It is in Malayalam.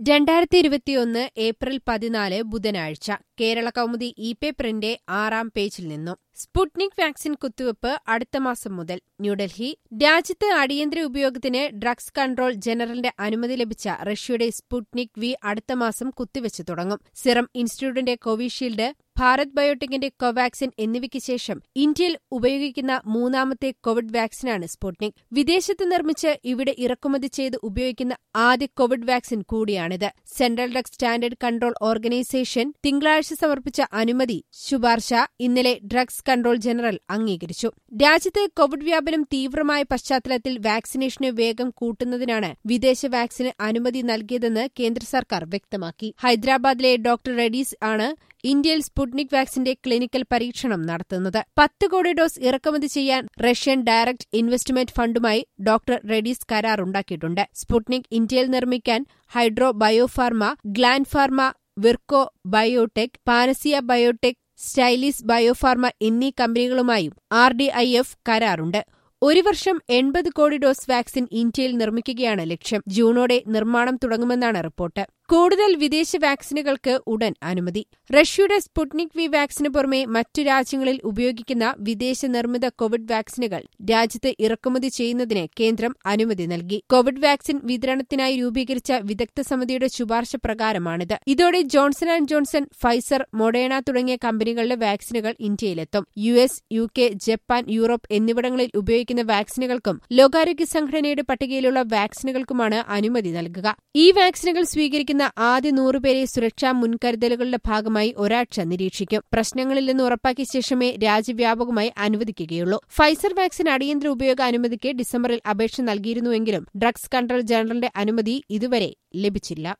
രണ്ടായിരത്തി ഇരുപത്തിയൊന്ന് ഏപ്രിൽ പതിനാല് ബുധനാഴ്ച കേരള കൗമുദി ഇ പേപ്പറിന്റെ ആറാം പേജിൽ നിന്നും സ്പുട്നിക് വാക്സിൻ കുത്തിവയ്പ് അടുത്ത മാസം മുതൽ ന്യൂഡൽഹി രാജ്യത്ത് അടിയന്തര ഉപയോഗത്തിന് ഡ്രഗ്സ് കൺട്രോൾ ജനറലിന്റെ അനുമതി ലഭിച്ച റഷ്യയുടെ സ്പുട്നിക് വി അടുത്ത മാസം കുത്തിവെച്ചു തുടങ്ങും സിറം ഇൻസ്റ്റിറ്റ്യൂട്ടിന്റെ കോവിഷീൽഡ് ഭാരത് ബയോടെക്കിന്റെ കോവാക്സിൻ എന്നിവയ്ക്ക് ശേഷം ഇന്ത്യയിൽ ഉപയോഗിക്കുന്ന മൂന്നാമത്തെ കോവിഡ് വാക്സിനാണ് സ്പുട്നിക് വിദേശത്ത് നിർമ്മിച്ച് ഇവിടെ ഇറക്കുമതി ചെയ്ത് ഉപയോഗിക്കുന്ന ആദ്യ കോവിഡ് വാക്സിൻ കൂടിയാണിത് central drug standard control organisation തിങ്കളാഴ്ച സമർപ്പിച്ച അനുമതി ശുപാർശ ഇന്നലെ ഡ്രഗ്സ് കൺട്രോൾ ജനറൽ അംഗീകരിച്ചു രാജ്യത്ത് കോവിഡ് വ്യാപനം തീവ്രമായ പശ്ചാത്തലത്തിൽ വാക്സിനേഷന് വേഗം കൂട്ടുന്നതിനാണ് വിദേശ വാക്സിന് അനുമതി നൽകിയതെന്ന് കേന്ദ്ര സർക്കാർ വ്യക്തമാക്കി ഹൈദരാബാദിലെ ഡോക്ടർ റെഡീസ് ആണ് ഇന്ത്യയിൽ സ്പുട്നിക് വാക്സിന്റെ ക്ലിനിക്കൽ പരീക്ഷണം നടത്തുന്നത് പത്ത് കോടി ഡോസ് ഇറക്കുമതി ചെയ്യാൻ റഷ്യൻ ഡയറക്ട് ഇൻവെസ്റ്റ്മെന്റ് ഫണ്ടുമായി ഡോക്ടർ റെഡീസ് കരാറുണ്ടാക്കിയിട്ടുണ്ട് സ്പുട്നിക് ഇന്ത്യയിൽ നിർമ്മിക്കാൻ hydro biopharma gland pharma Virchow biotech Panacea biotech Stelis biopharma എന്നീ കമ്പനികളുമായും ആർ ഡി ഐ എഫ് കരാറുണ്ട് ഒരു വർഷം എൺപത് കോടി ഡോസ് വാക്സിൻ ഇന്ത്യയിൽ നിർമ്മിക്കുകയാണ് ലക്ഷ്യം ജൂണോടെ നിർമ്മാണം തുടങ്ങുമെന്നാണ് റിപ്പോർട്ട് കൂടുതൽ വിദേശ വാക്സിനുകൾക്ക് ഉടൻ അനുമതി റഷ്യയുടെ സ്പുട്നിക് വി വാക്സിന് പുറമെ മറ്റു രാജ്യങ്ങളിൽ ഉപയോഗിക്കുന്ന വിദേശ നിർമ്മിത കോവിഡ് വാക്സിനുകൾ രാജ്യത്ത് ഇറക്കുമതി ചെയ്യുന്നതിന് കേന്ദ്രം അനുമതി നൽകി കോവിഡ് വാക്സിൻ വിതരണത്തിനായി രൂപീകരിച്ച വിദഗ്ധ സമിതിയുടെ ശുപാർശ പ്രകാരമാണിത് ഇതോടെ Johnson and Johnson Pfizer Moderna തുടങ്ങിയ കമ്പനികളുടെ വാക്സിനുകൾ ഇന്ത്യയിലെത്തും U S U K Japan Europe എന്നിവിടങ്ങളിൽ ഉപയോഗിക്കുന്ന വാക്സിനുകൾക്കും ലോകാരോഗ്യ സംഘടനയുടെ പട്ടികയിലുള്ള വാക്സിനുകൾക്കുമാണ് അനുമതി നൽകുക ഈ വാക്സിനുകൾ സ്വീകരിക്കുന്ന ആദ്യ നൂറുപേരെ സുരക്ഷാ മുൻകരുതലുകളുടെ ഭാഗമായി ഒരാഴ്ച നിരീക്ഷിക്കും പ്രശ്നങ്ങളില്ലെന്ന് ഉറപ്പാക്കിയ ശേഷമേ രാജ്യവ്യാപകമായി അനുവദിക്കുകയുള്ളൂ ഫൈസർ വാക്സിൻ അടിയന്തര ഉപയോഗ അനുമതിക്ക് ഡിസംബറിൽ അപേക്ഷ നൽകിയിരുന്നുവെങ്കിലും ഡ്രഗ്സ് കൺട്രോൾ ജനറലിന്റെ അനുമതി ഇതുവരെ ലഭിച്ചില്ല